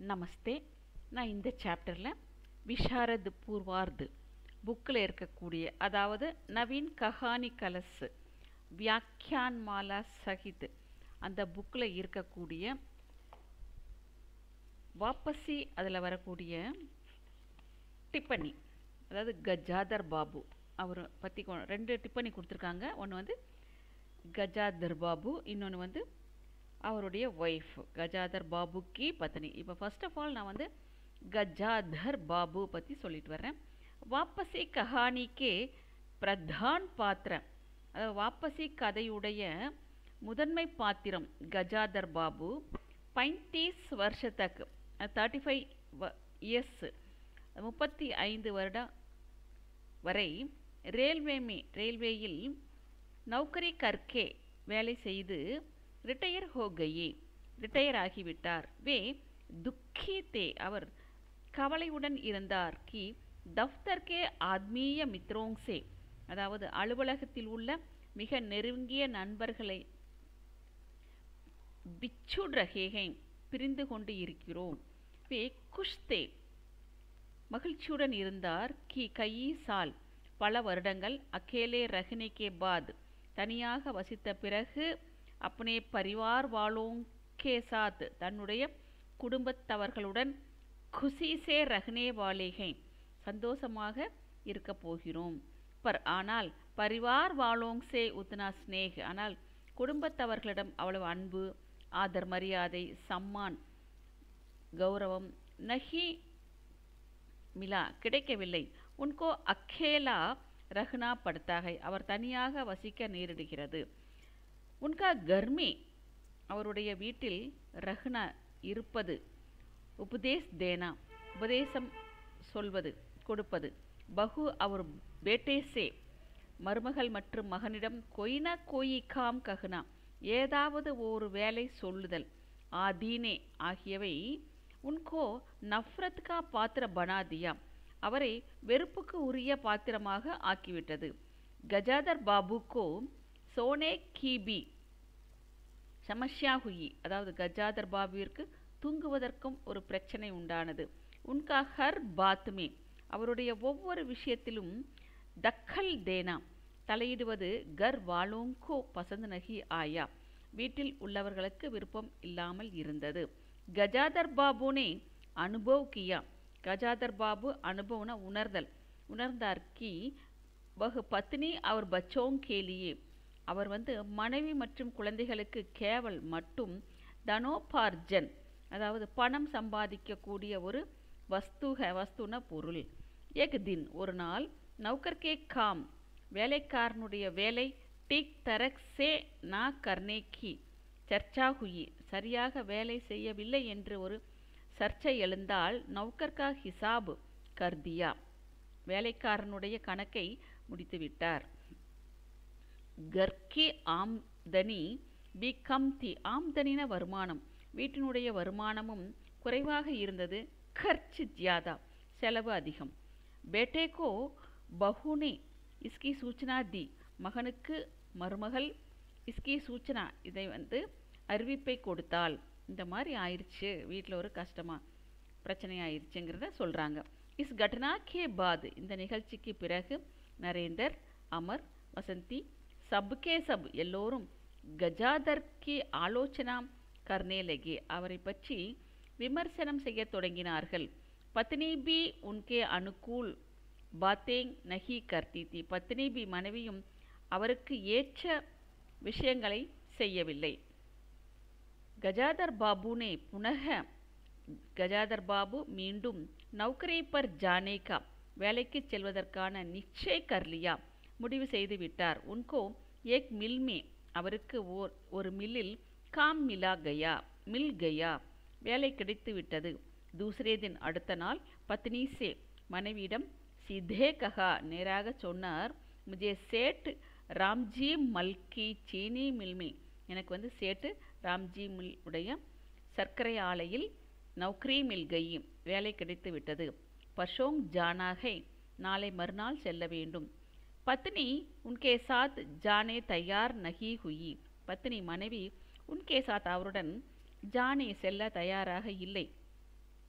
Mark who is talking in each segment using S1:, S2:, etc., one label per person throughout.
S1: நமஸ்தே நான் இந்த சாப்டரில் விஷாரத் பூர்வார்து புக்கில் இருக்கக்கூடிய அதாவது நவீன் கஹானி கலஸ் வியாக்கியான் மாலா சஹித் அந்த புக்கில் இருக்கக்கூடிய வாப்பசி அதில் வரக்கூடிய டிப்பனி அதாவது கஜாதர் பாபு அவர் பற்றி ரெண்டு டிப்பனி கொடுத்துருக்காங்க ஒன்று வந்து கஜாதர் பாபு இன்னொன்று வந்து அவருடைய ஒய்ஃப் கஜாதர் பாபு கி பத்னி இப்போ ஃபர்ஸ்ட் ஆஃப் ஆல் நான் வந்து கஜாதர் பாபு பற்றி சொல்லிட்டு வர்றேன் வாப்பசி கஹானிக்கே பிரதான் பாத்திரம் அதாவது வாப்பசி கதையுடைய முதன்மை பாத்திரம் கஜாதர் பாபு பைத்தீஸ் வருஷத்துக்கு தேர்ட்டி ஃபைவ் இயர்ஸ் முப்பத்தி ஐந்து வருடம் வரை ரயில்வே மே ரயில்வேயில் நௌக்கரி கற்கே வேலை செய்து ரிட்டையர் ஹோ கயே ரிட்டையர் ஆகிவிட்டார் வே துக்கி தே அவர் கவலையுடன் இருந்தார் கி தஃப்தர் கே ஆத்மீய மித்ரோங்சே அதாவது அலுவலகத்தில் உள்ள மிக நெருங்கிய நண்பர்களை பிச்சுட் ரஹேகை பிரிந்து கொண்டு இருக்கிறோம் வே குஷ்தே மகிழ்ச்சியுடன் இருந்தார் கி கையி சால் பல வருடங்கள் அக்கேலே ரஹ்னே கே பாத் தனியாக வசித்த பிறகு அப்னே பரிவார் வாலோங் கே சாத் தன்னுடைய குடும்பத்தவர்களுடன் குசிசே ரஹ்னே வாலேகை சந்தோஷமாக இருக்க போகிறோம் பர் ஆனால் பரிவார் வாலோங் சே உத்னா ஸ்னேக் ஆனால் குடும்பத்தவர்களிடம் அவ்வளவு அன்பு ஆதர் மரியாதை சம்மான் கௌரவம் நஹி மிலா கிடைக்கவில்லை உன்கோ அக்கேலா ரஹ்னா படுத்தாகை அவர் தனியாக வசிக்க நேரிடுகிறது உன்கா கர்மி அவருடைய வீட்டில் ரஹ்னா இருப்பது உபதேஸ் தேனா உபதேசம் சொல்வது கொடுப்பது பகு அவர் பேட்டேசே மருமகள் மற்றும் மகனிடம் கொய்னா கோயி காம் கஹ்னா ஏதாவது ஒரு வேலை சொல்லுதல் ஆதீனே ஆகியவை உன்கோ நஃப்ரத் கா பாத்திர பனா தியா அவரை வெறுப்புக்கு உரிய பாத்திரமாக ஆக்கிவிட்டது கஜாதர் பாபுக்கோ சோனே கீபி சமஸ்யா ஹுயி அதாவது கஜாதர் பாபுவிற்கு தூங்குவதற்கும் ஒரு பிரச்சனை உண்டானது உன்கா ஹர் பாத்மே அவருடைய ஒவ்வொரு விஷயத்திலும் தக்கல் தேனா தலையிடுவது கர் வாலோங்கோ பசந்து நகி ஆயா வீட்டில் உள்ளவர்களுக்கு விருப்பம் இல்லாமல் இருந்தது கஜாதர் பாபுனே அனுபவ் கியா கஜாதர் பாபு அனுபவன உணர்தல் உணர்ந்தார் கி வகு பத்னி அவர் பச்சோங் கேலியே அவர் வந்து மனைவி மற்றும் குழந்தைகளுக்கு கேவல் மட்டும் தனோபார்ஜன் அதாவது பணம் சம்பாதிக்கக்கூடிய ஒரு வஸ்துக வஸ்துன பொருள் ஏக் தின் ஒரு நாள் நௌக்கர்கே காம் வேலைக்காரனுடைய வேலை டிக் தரக் சே நா கர்னே கி சர்ச்சா ஹுயி சரியாக வேலை செய்யவில்லை என்று ஒரு சர்ச்சை எழுந்தால் நௌக்கர்கா ஹிசாப் கர்தியா வேலைக்காரனுடைய கணக்கை முடித்துவிட்டார் கர்கி ஆம்தனி பி கம்தி ஆம்தனின வருமானம் வீட்டினுடைய வருமானமும் குறைவாக இருந்தது கர்ச் ஜியாதா செலவு அதிகம் பேட்டேக்கோ பஹுனே இஸ்கி சூச்சனா தி மகனுக்கு மருமகள் இஸ்கி சூச்சனா இதை வந்து அறிவிப்பை கொடுத்தால் இந்த மாதிரி ஆயிடுச்சு வீட்டில் ஒரு கஷ்டமாக பிரச்சனை ஆயிடுச்சுங்கிறத சொல்கிறாங்க இஸ் கட்டனா கே பாத் இந்த நிகழ்ச்சிக்கு பிறகு நரேந்தர் அமர் வசந்தி சப்கே சப் எல்லோரும் கஜாதர் கி ஆலோசனா கர்னே லகே அவரை பற்றி விமர்சனம் செய்ய தொடங்கினார்கள் பத்னி பி உன்கே அனுகூல் பாத்தேங் நஹி கர்த்தி தி பத்னி பி மனைவியும் அவருக்கு ஏற்ற விஷயங்களை செய்யவில்லை கஜாதர் பாபுனே புனக கஜாதர் பாபு மீண்டும் நௌக்கரி பர் ஜானேகா வேலைக்கு செல்வதற்கான நிச்சய கர்லியா முடிவு செய்து விட்டார் உன்கோ ஏக் மில்மே அவருக்கு ஓர் ஒரு மில்லில் காம் மிலா கயா மில் கயா வேலை கிடைத்து விட்டது தூசரே தின் அடுத்த நாள் பத்னி சே மனைவியிடம் சிதே கஹா நேராக சொன்னார் முஜே சேட் ராம்ஜி மல்கி சீனி மில்மே எனக்கு வந்து சேட்டு ராம்ஜி மில் உடைய சர்க்கரை ஆலையில் நௌக்ரி மில் கயி வேலை கிடைத்து விட்டது பஷோங் ஜானாகை நாளை மறுநாள் செல்ல வேண்டும் பத்னி உன்கே சாத் ஜானே தயார் நகி ஹுயி பத்னி மனைவி உன்கே சாத் அவருடன் ஜானே செல்ல தயாராக இல்லை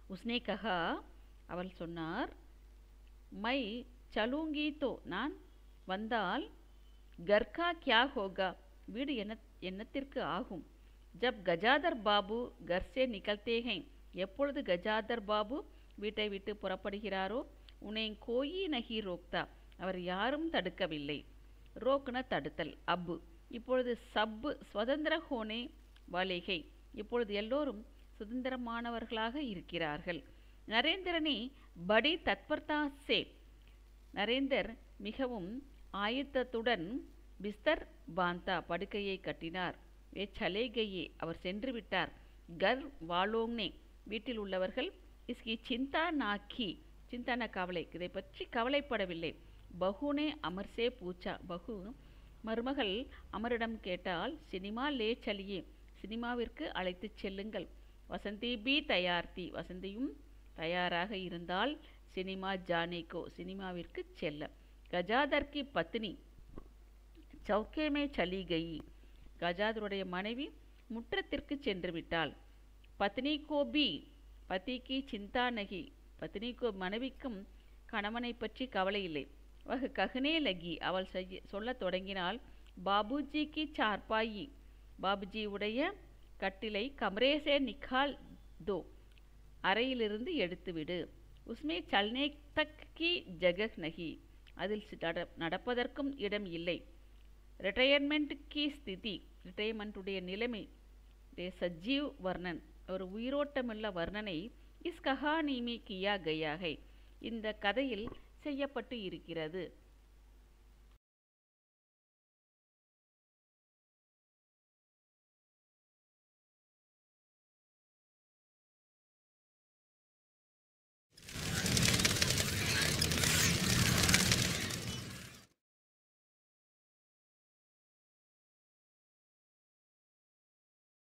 S1: உஸ்னே கஹா அவள் சொன்னார் மை சலூங்கி தோ நான் வந்தால் கர்கா கியா ஹோகா வீடு என்ன என்னத்திற்கு ஆகும் ஜப் கஜாதர் பாபு கர்சே நிகழ்த்தே ஹை எப்பொழுது கஜாதர் பாபு வீட்டை விட்டு புறப்படுகிறாரோ உன்னை கோயி நகி ரோக்தா அவர் யாரும் தடுக்கவில்லை ரோக்ன தடுத்தல் அப்பு இப்பொழுது சப்பு சுதந்திர ஹோனே வாலேகை இப்பொழுது எல்லோரும் சுதந்திரமானவர்களாக இருக்கிறார்கள் நரேந்திரனி படி தத்பர்தா சே நரேந்தர் மிகவும் ஆயத்தத்துடன் பிஸ்தர் பாந்தா படுக்கையை கட்டினார் வே சலேகையே அவர் சென்று விட்டார் கர் வாலோங்னே வீட்டில் உள்ளவர்கள் இஸ்கி சிந்தா நாக்கி சிந்தான கவலை இதை பற்றி கவலைப்படவில்லை பகுனே அமர்சே பூச்சா பகு மருமகள் அமரிடம் கேட்டால் சினிமா லே சலியே சினிமாவிற்கு அழைத்துச் செல்லுங்கள் வசந்தி பி தயார்த்தி வசந்தியும் தயாராக இருந்தால் சினிமா ஜானேகோ சினிமாவிற்கு செல்ல கஜாதர்கி பத்னி சௌக்கேமே சலி கயி கஜாதருடைய மனைவி முற்றத்திற்கு சென்று விட்டாள் பத்னி கோபி பத்திக்கு சிந்தா நகி பத்னிக்கோ மனைவிக்கும் கணவனை பற்றி கவலை இல்லை வகு ககனே லகி அவள் செய்ய சொல்லத் தொடங்கினாள் பாபுஜிக்கு சார்பாயி பாபுஜி உடைய கட்டிலை கமரேசே நிக்கால் தோ அறையிலிருந்து எடுத்துவிடு உஸ்மே சல்னே தக் கி ஜகக் நகி அதில் நட நடப்பதற்கும் இடம் இல்லை ரிட்டையர்மெண்ட் கி ஸ்திதி ரிட்டையர்மெண்ட்டுடைய நிலைமை சஜீவ் வர்ணன் ஒரு உயிரோட்டமுள்ள வர்ணனை இஸ் கஹானிமி கியா கயாகை இந்த கதையில் செய்யப்பட்டு இருக்கிறது